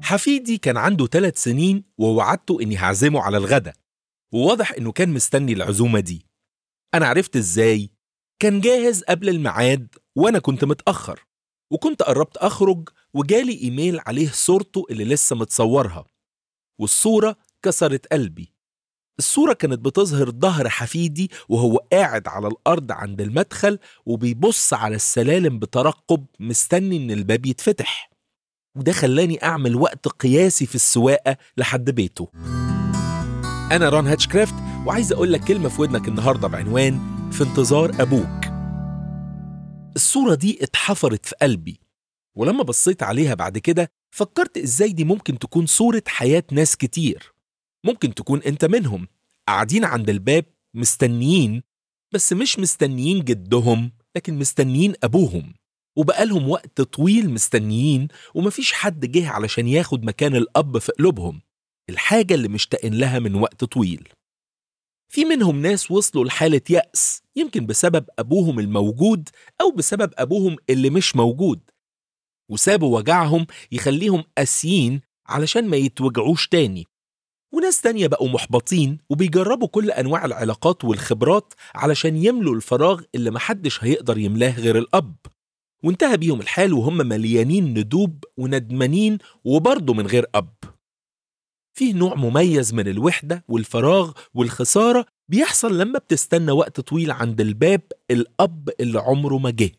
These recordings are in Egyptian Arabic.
حفيدي كان عنده ثلاث سنين ووعدته إني هعزمه على الغدا وواضح إنه كان مستني العزومة دي أنا عرفت إزاي؟ كان جاهز قبل الميعاد وأنا كنت متأخر وكنت قربت أخرج وجالي إيميل عليه صورته اللي لسه متصورها والصورة كسرت قلبي الصورة كانت بتظهر ظهر حفيدي وهو قاعد على الأرض عند المدخل وبيبص على السلالم بترقب مستني إن الباب يتفتح وده خلاني أعمل وقت قياسي في السواقة لحد بيته أنا ران هاتشكرافت وعايز أقول لك كلمة في ودنك النهاردة بعنوان في انتظار أبوك الصورة دي اتحفرت في قلبي ولما بصيت عليها بعد كده فكرت ازاي دي ممكن تكون صورة حياة ناس كتير ممكن تكون انت منهم قاعدين عند الباب مستنيين بس مش مستنيين جدهم لكن مستنيين أبوهم وبقالهم وقت طويل مستنيين ومفيش حد جه علشان ياخد مكان الأب في قلوبهم الحاجة اللي مشتاقين لها من وقت طويل في منهم ناس وصلوا لحالة يأس يمكن بسبب أبوهم الموجود أو بسبب أبوهم اللي مش موجود وسابوا وجعهم يخليهم قاسيين علشان ما يتوجعوش تاني وناس تانية بقوا محبطين وبيجربوا كل أنواع العلاقات والخبرات علشان يملوا الفراغ اللي محدش هيقدر يملاه غير الأب وانتهى بيهم الحال وهم مليانين ندوب وندمانين وبرضه من غير أب فيه نوع مميز من الوحدة والفراغ والخسارة بيحصل لما بتستنى وقت طويل عند الباب الأب اللي عمره ما جه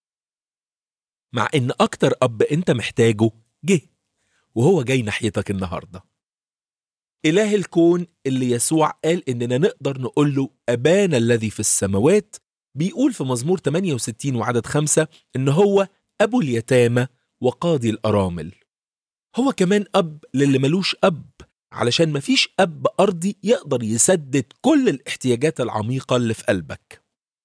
مع إن أكتر أب أنت محتاجه جه وهو جاي ناحيتك النهارده إله الكون اللي يسوع قال إننا نقدر نقول له أبانا الذي في السماوات بيقول في مزمور 68 وعدد خمسة إن هو أبو اليتامى وقاضي الأرامل هو كمان أب للي ملوش أب علشان مفيش أب أرضي يقدر يسدد كل الاحتياجات العميقة اللي في قلبك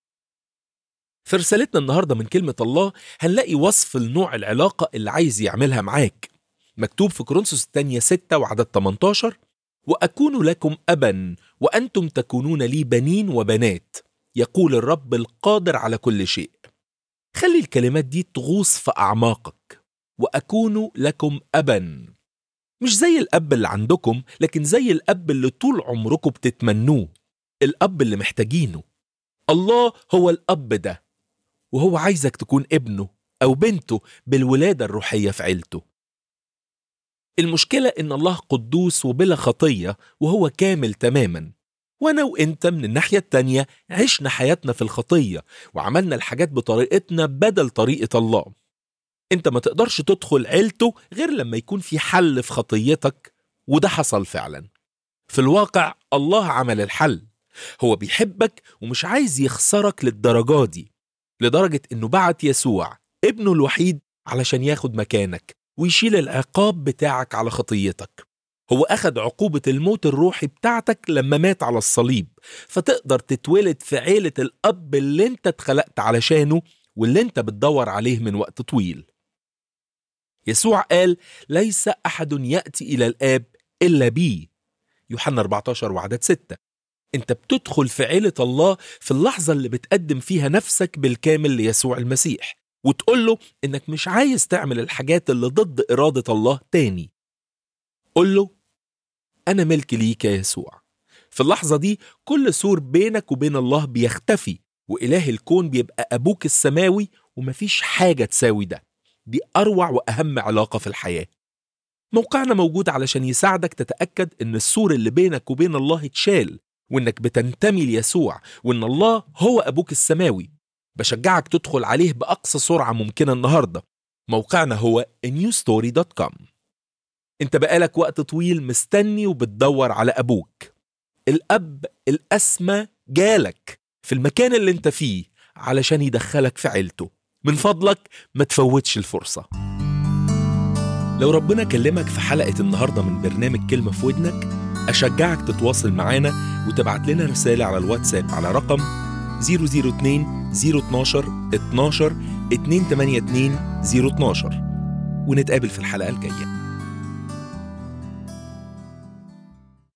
في رسالتنا النهاردة من كلمة الله هنلاقي وصف لنوع العلاقة اللي عايز يعملها معاك مكتوب في كورنثوس الثانية 6 وعدد 18 وأكون لكم أبا وأنتم تكونون لي بنين وبنات يقول الرب القادر على كل شيء خلي الكلمات دي تغوص في أعماقك وأكون لكم أبا مش زي الأب اللي عندكم لكن زي الأب اللي طول عمركم بتتمنوه الأب اللي محتاجينه الله هو الأب ده وهو عايزك تكون ابنه أو بنته بالولادة الروحية في عيلته المشكلة إن الله قدوس وبلا خطية وهو كامل تماما وأنا وإنت من الناحية التانية عشنا حياتنا في الخطية وعملنا الحاجات بطريقتنا بدل طريقة الله أنت ما تقدرش تدخل عيلته غير لما يكون في حل في خطيتك وده حصل فعلا في الواقع الله عمل الحل هو بيحبك ومش عايز يخسرك للدرجة دي لدرجة إنه بعت يسوع ابنه الوحيد علشان ياخد مكانك ويشيل العقاب بتاعك على خطيتك هو أخد عقوبة الموت الروحي بتاعتك لما مات على الصليب فتقدر تتولد في عيلة الأب اللي انت اتخلقت علشانه واللي انت بتدور عليه من وقت طويل يسوع قال ليس أحد يأتي إلى الآب إلا بي يوحنا 14 وعدد 6 انت بتدخل في عيلة الله في اللحظة اللي بتقدم فيها نفسك بالكامل ليسوع المسيح وتقول له انك مش عايز تعمل الحاجات اللي ضد إرادة الله تاني قول له أنا ملك ليك يا يسوع في اللحظة دي كل سور بينك وبين الله بيختفي وإله الكون بيبقى أبوك السماوي ومفيش حاجة تساوي ده دي أروع وأهم علاقة في الحياة موقعنا موجود علشان يساعدك تتأكد إن السور اللي بينك وبين الله اتشال وإنك بتنتمي ليسوع وإن الله هو أبوك السماوي بشجعك تدخل عليه بأقصى سرعة ممكنة النهاردة موقعنا هو newstory.com انت بقالك وقت طويل مستني وبتدور على أبوك الأب الأسمى جالك في المكان اللي انت فيه علشان يدخلك في عيلته من فضلك ما تفوتش الفرصة لو ربنا كلمك في حلقة النهاردة من برنامج كلمة في ودنك أشجعك تتواصل معانا وتبعت لنا رسالة على الواتساب على رقم 002 012 12 282 012 ونتقابل في الحلقة الجاية